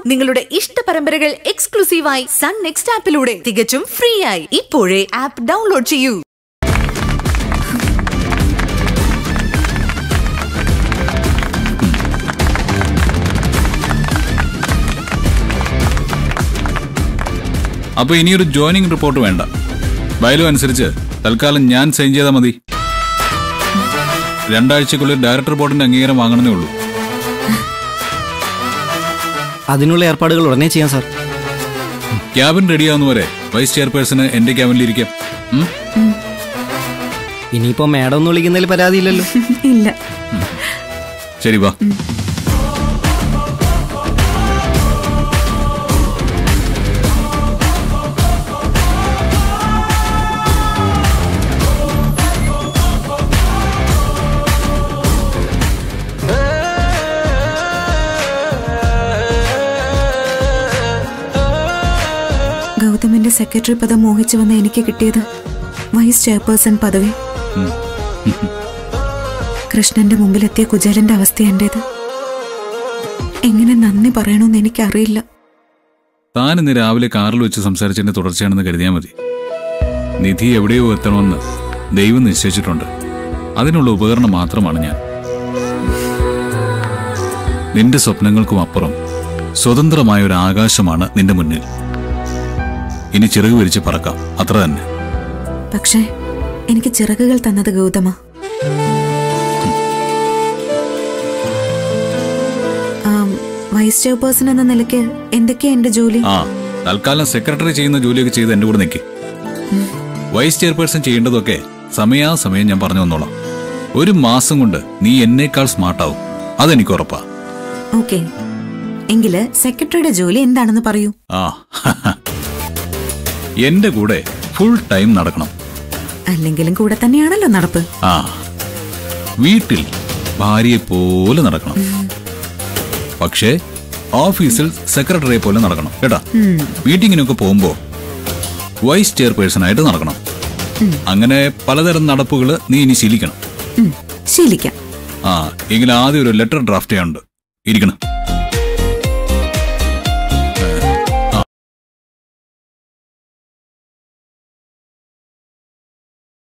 നിങ്ങളുടെ ഇഷ്ട പരമ്പരകൾ എക്സ്ക്ലൂസീവായി സൺ നെക്സ്റ്റ് ആപ്പിലൂടെ തികച്ചും ഫ്രീ ആയി ഇപ്പോഴേ ആപ്പ് ഡൗൺലോഡ് ചെയ്യൂ അപ്പൊ ഇനിയൊരു ജോയിനിങ് റിപ്പോർട്ട് വേണ്ട ബയലു അനുസരിച്ച് തൽക്കാലം ഞാൻ സൈൻ ചെയ്താൽ മതി രണ്ടാഴ്ചക്കുള്ളിൽ ഡയറക്ടർ ബോർഡിന്റെ അംഗീകാരം വാങ്ങണമെന്നേ ഉള്ളൂ അതിനുള്ള ഏർപ്പാടുകൾ ഉടനെ ചെയ്യാം സാർ ക്യാബിൻ റെഡിയാവുന്നവരെ വൈസ് ചെയർപേഴ്സണ് എന്റെ ക്യാബിനിൽ ഇരിക്കാം ഉം? ഇനിയിപ്പോ മാഡം ഒന്ന് വിളിക്കുന്നതിൽ പരാതിയില്ലല്ലോ ഇല്ല ശരി വാ ഗൗതമിന്റെ സെക്രട്ടറി പദം മോഹിച്ചു വന്ന എനിക്ക് കിട്ടിയത് വൈസ് ചെയർപേഴ്സൺ പദവി കൃഷ്ണന്റെ മുമ്പിലെത്തിയ കുചേലന്റെ അവസ്ഥ എന്റേത് എങ്ങനെ നന്ദി പറയണമെന്ന് എനിക്കറിയില്ല താൻ ഇന്ന് രാവിലെ കാറിൽ വെച്ച് സംസാരിച്ചതിന്റെ തുടർച്ചയാണെന്ന് കരുതിയാൽ മതി നിധി എവിടെയോ എത്തണമെന്ന് ദൈവം നിശ്ചയിച്ചിട്ടുണ്ട് അതിനുള്ള ഉപകരണം മാത്രമാണ് ഞാൻ നിന്റെ സ്വപ്നങ്ങൾക്കും അപ്പുറം സ്വതന്ത്രമായ ഒരു ആകാശമാണ് നിന്റെ മുന്നിൽ ഇനി ചിറക് വിരിച്ച് പറക്കാം അത്ര തന്നെ പക്ഷേ എനിക്ക് ചിറകുകൾ തന്നത് ഗൗതമ ആം, വൈസ് ചെയർപേഴ്സൺ എന്ന നിലയ്ക്ക് എന്തൊക്കെയാ എന്റെ ജോലി ആ തൽക്കാലം സെക്രട്ടറി ചെയ്യുന്ന ജോലിയൊക്കെ ചെയ്ത് എന്റെ കൂടെ നിൽക്കി വൈസ് ചെയർപേഴ്സൺ ചെയ്യേണ്ടതൊക്കെ സമയാസമയം ഞാൻ പറഞ്ഞു വന്നോളാം ഒരു മാസം കൊണ്ട് നീ എന്നേക്കാൾ സ്മാർട്ടാവും അതെനിക്ക് ഉറപ്പാ ഓക്കെ എങ്കില് സെക്രട്ടറിയുടെ ജോലി എന്താണെന്ന് പറയൂ ആ എന്റെ കൂടെ ഫുൾ ടൈം നടക്കണം അല്ലെങ്കിലും കൂടെ തന്നെയാണല്ലോ നടപ്പ് ആ വീട്ടിൽ ഭാര്യയെ പോലെ നടക്കണം പക്ഷേ ഓഫീസിൽ സെക്രട്ടറിയെ പോലെ നടക്കണം കേട്ടാ മീറ്റിങ്ങിനൊക്കെ പോകുമ്പോ വൈസ് ചെയർപേഴ്സൺ ആയിട്ട് നടക്കണം അങ്ങനെ പലതരം നടപ്പുകൾ നീ ഇനി ശീലിക്കണം ഉം, ശീലിക്കാം ആ എങ്കിൽ ആദ്യം ഒരു ലെറ്റർ ഡ്രാഫ്റ്റ് ചെയ്യാനുണ്ട് ഇരിക്കണം